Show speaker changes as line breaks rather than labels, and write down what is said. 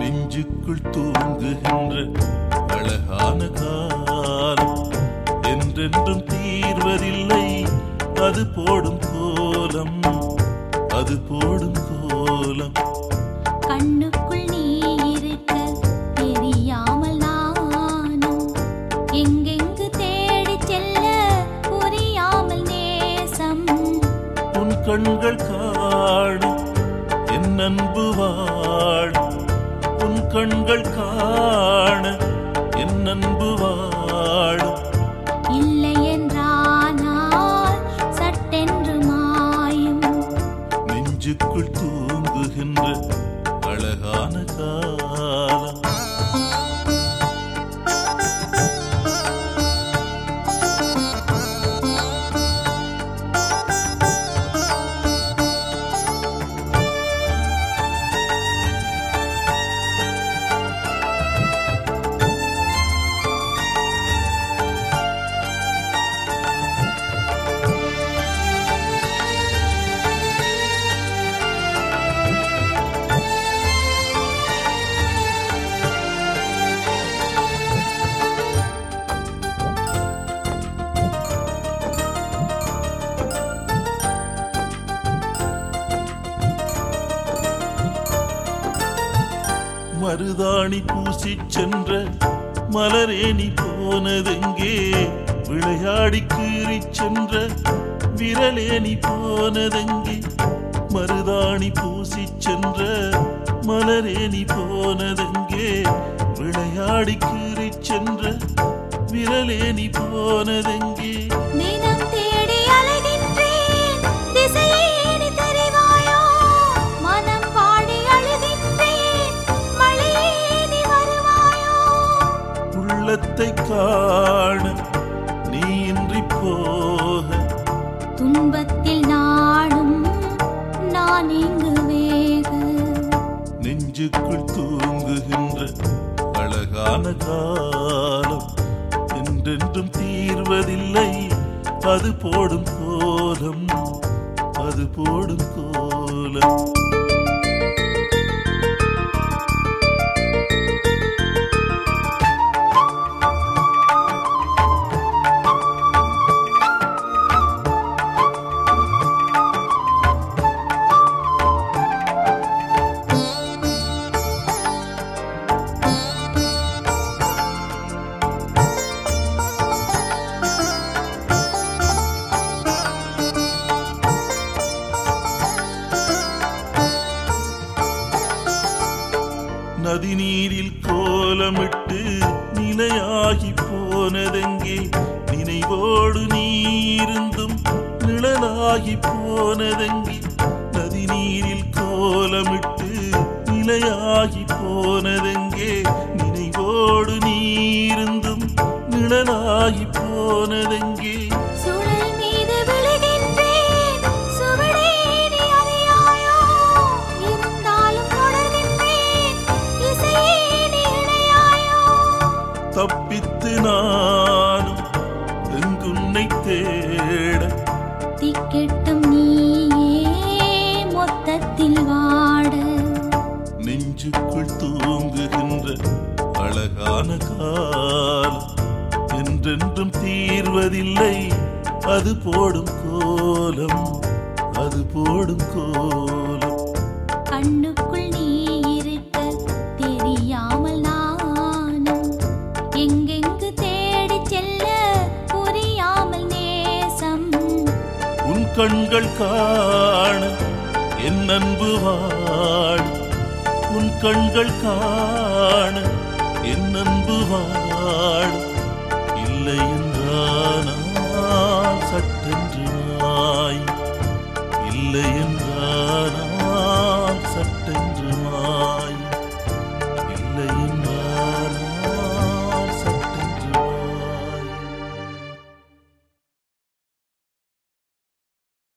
நெஞ்சுக்குள் தூங்குகின்ற அழகான காலம் என்றென்றும் தீர்வதில்லை அது போடும் கோலம் அது போடும் கோலம்
கண்ணுக்குள் நீ இருக்க தெரியாமல் நானும் எங்கெங்கு தேடிச் செல்ல புரியாமல் நேசம்
உன் கண்கள் காணும் என் அன்பு வாழும் உன் கண்கள் காண என் அன்பு வாழும்
இல்லை என்றானால் சட்டென்று மாயும்
நெஞ்சுக்குள் தூங்குகின்ற அழகான காலம் மருதாணி பூசிச் சென்ற மலரேணி போனதெங்கே விளையாடி கீறிச் சென்ற விரலேணி போனதெங்கே மருதாணி பூசிச் சென்ற மலரேணி போனதெங்கே விளையாடி கீறிச் சென்ற விரலேணி போனதெங்கே
தினம் தேடி அலைகின்றேன் திசையே நீ தெரிவாயோ மனம் பாடி அழுகின்றேன் மழையே நீ வருவாயோ
உள்ளத்தை காண நீ இன்றி போக
துன்பத்தில் நாடும் நான் இங்கு வேக
நெஞ்சுக்குள் தூங்குகின்ற அழகான காலம் என்றென்றும் தீர்வதில்லை அது போடும் கோலம் அது போடும் கோலம் நதி நீரில் கோலமிட்டு நிலையாகி போனதெங்கே நினைவோடு நீருந்தும் நிழலாகி போனதெங்கே நதி நீரில் கோலமிட்டு நிலையாகி போனதெங்கே நினைவோடு நீருந்தும் நிழலாகி போனதெங்கே
சுழல் மீது விழுகின்றேன் சுவடே நீ அறியாயோ இருந்தாலும் தொடர்கின்றேன் இசையே நீ இணையாயோ
தப்பித்து நானும் எங்குன்னை தேட
திக்கெட்டும் நீயே மொத்தத்தில் வாட
நெஞ்சுக்குள் தூங்குகின்ற அழகான காலம் என்றென்றும் தீர்வதில்லை அது போடும் கோலம் அது போடும் கோலம்
கண்ணுக்குள் நீ இருக்க தெரியாமல் நானும் எங்கெங்கு தேடிச் செல்ல புரியாமல் நேசம்
உன் கண்கள் காண என் அன்பு வாழ உன் கண்கள் காண என் அன்பு வாழ இல்லை என்றானா சட்டென்று நாய் இல்லை என்று